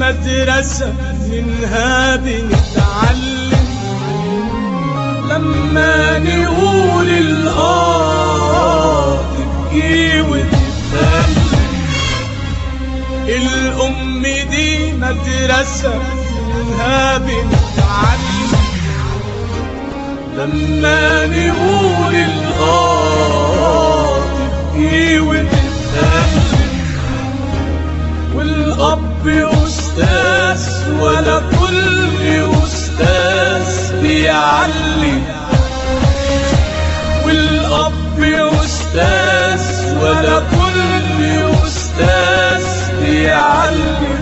مدرسة منها بنتعلم لما نقول الآه تبكي وتتكلم الأم دي مدرسة منها بنتعلم لما نقول الآه تبكي وتتكلم والأب أستاذ ولا كل أستاذ بيعلم والأب أستاذ ولا كل أستاذ بيعلم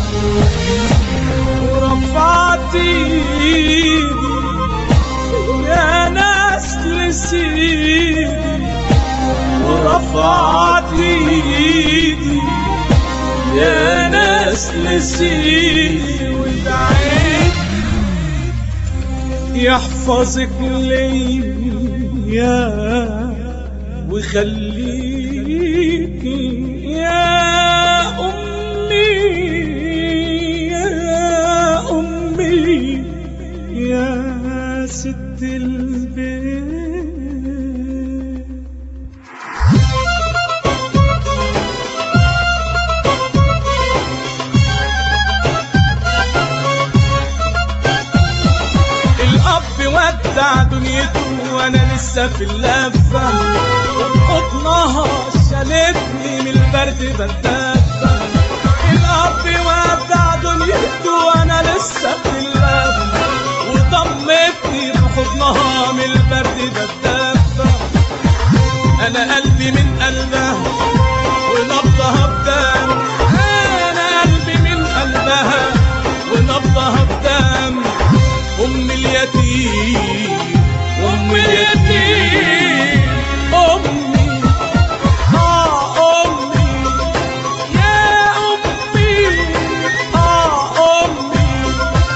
ورفعت ايدي يا ناس لسيدي ورفعت ايدي يا ناس لسيدي ودعيت يحفظك ليا وخليكي يا أمي يا أمي يا ست البيت الأب ودع دنيته وأنا لسه في اللفة وبحضنها شالتني من البرد بتدفى الأب ودع دنيته وأنا لسه في اللفة وضمتني بحضنها من البرد بتدفى أنا قلبي من قلبها ونبضها بدم أنا قلبي من قلبها ونبضها بدم أم اليتيم أم اليتيم أمي آه أمي يا أمي آه أمي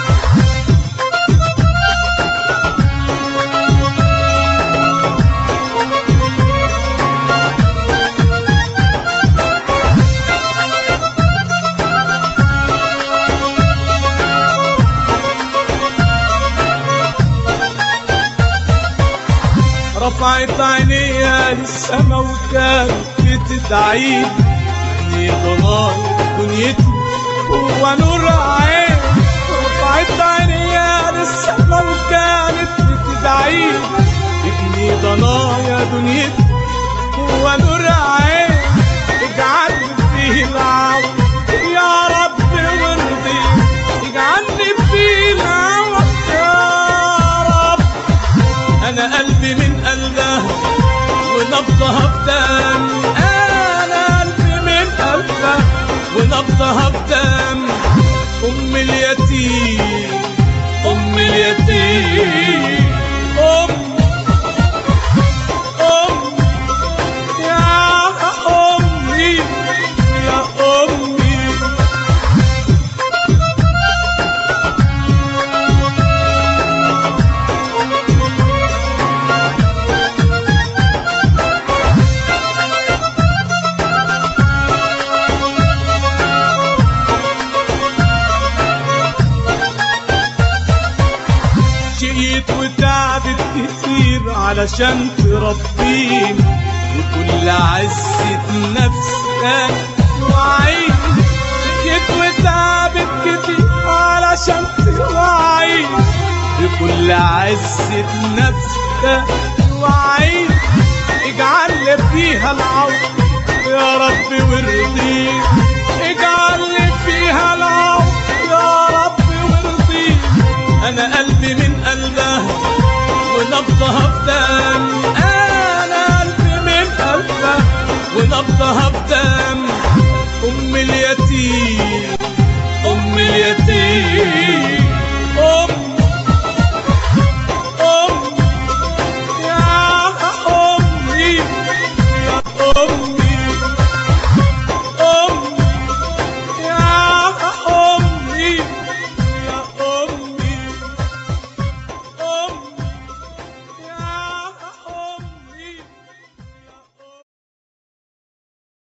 رفعت عينيها للسما وكانت بتدعي اني ضلال دنيتي هو نور عين رفعت عينيها للسما وكانت بتدعي ابني ضنايا دنيتي هو نور عين اجعلني فيه العون يا رب وارضي اجعلني فيه العون يا رب انا قلبي من قلبها ونبضها بدم انا قلبي من قلبها ونبضها بدم ام اليتيم ام اليتيم ام ام يا امي يا امي شقيت وتعبت كتير علشان تربيني وكل عزة نفسك وعين شقيت وتعبت كتير علشان تراعيني بكل عزة نفسك وعين اجعل لي فيها العون يا رب وارضيك اجعل لي فيها العون يا رب وارضيك انا قلبي من قلبها ونبضها بدم